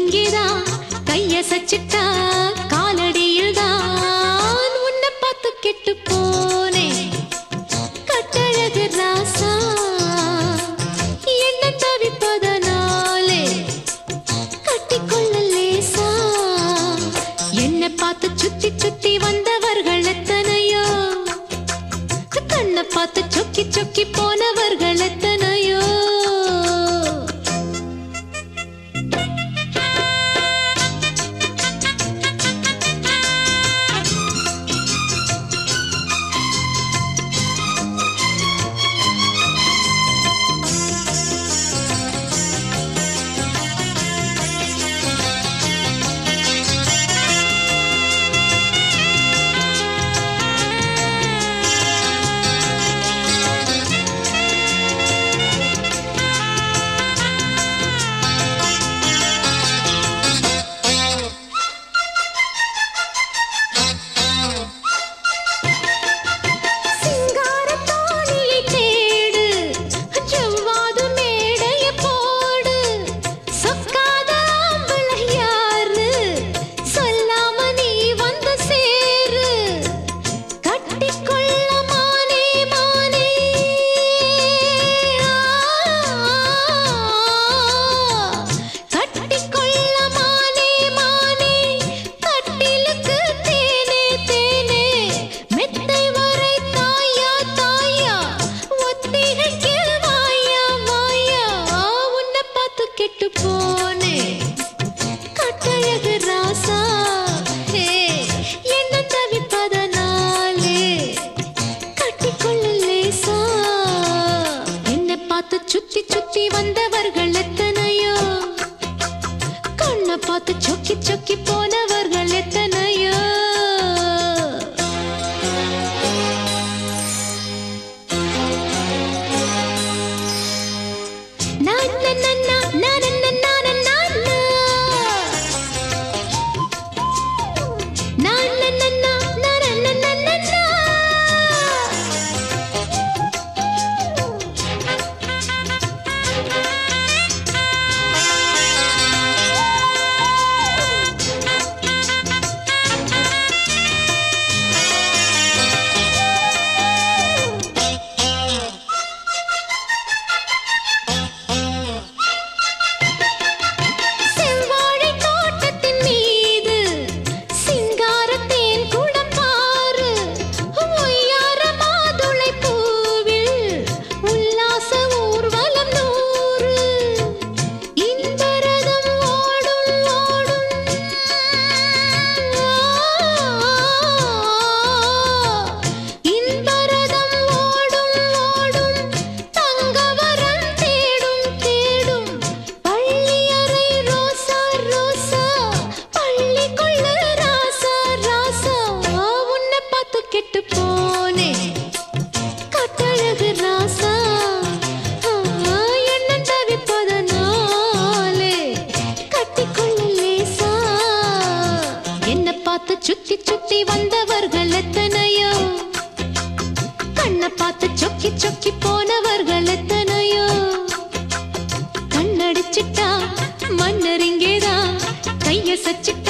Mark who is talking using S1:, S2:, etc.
S1: இங்கேதான் கைய சச்சிட்டா காலடியில் தான் உன்னை பார்த்து கெட்டு போனேன் கட்டழகு ராசா என்ன தவிப்பதனாலே கட்டிக்கொள்ள லேசா என்னை பார்த்து சுத்தி சுத்தி வந்தவர்கள் எத்தனையோ கண்ணை பார்த்து சொக்கி சொக்கி போனவர்கள் எத்தனையோ சிங்காரத் தோணியை தேடு, ஜவ்வாது மேடைய போடு. சொக்காத ஆம்பளை யாரு? சொல்லாம நீ வந்து சேரு. கட்டிக்கொள்ள மானே, மானே. கட்டிக்கொள்ள மானே, மானே. கட்டிலுக்கு தேனே, தேனே. மெத்தை வரை தாயா, தாயா. ஒத்திகைக்கு வாயா, வாயா. உன்னை பார்த்து கெட்டு போனேன் கட்டழகு ராசா ஹே, என்ன தவிப்பதனாலே கட்டிக்கொள்ள லேசா என்னை பார்த்து சுத்தி சுத்தி வந்தவர்கள் எத்தனையோ கண்ணை பார்த்து சொக்கி சொக்கி போனவர்கள் எத்தனையோ நான் நான் நான் நான் நான் நான் நான் நான் Na na na na na na na na na na. செவ்வாழைத் தோட்டத்தின் மீது சிங்காரத்தேன் குடம் பாரு. ஒய்யார மாதுளைப் பூவில் உல்லாச ஊர்வலம் நூறு. இன்பரதம் ஓடும், ஓடும். இன்பரதம் ஓடும், ஓடும். தங்கவரம் தேடும், தேடும். பள்ளியறை ரோசா, ரோசா. பள்ளிக்குள்ள ராசா, ராசா. உன்னை பார்த்து கெட்டு போனேன் கட்டழகு ராசா ஆ, என்ன தவிப்பதனாலே கட்டிக்கொள்ள லேசா என்னை பார்த்து சுத்தி சுத்தி வந்தவர்கள் எத்தனையோ கண்ணை பார்த்து சொக்கி சொக்கி போனவர்கள் எத்தனையோ கண்ணடிச்சிட்டா மன்னர் இங்கேதான் கைய சச்சிட்டா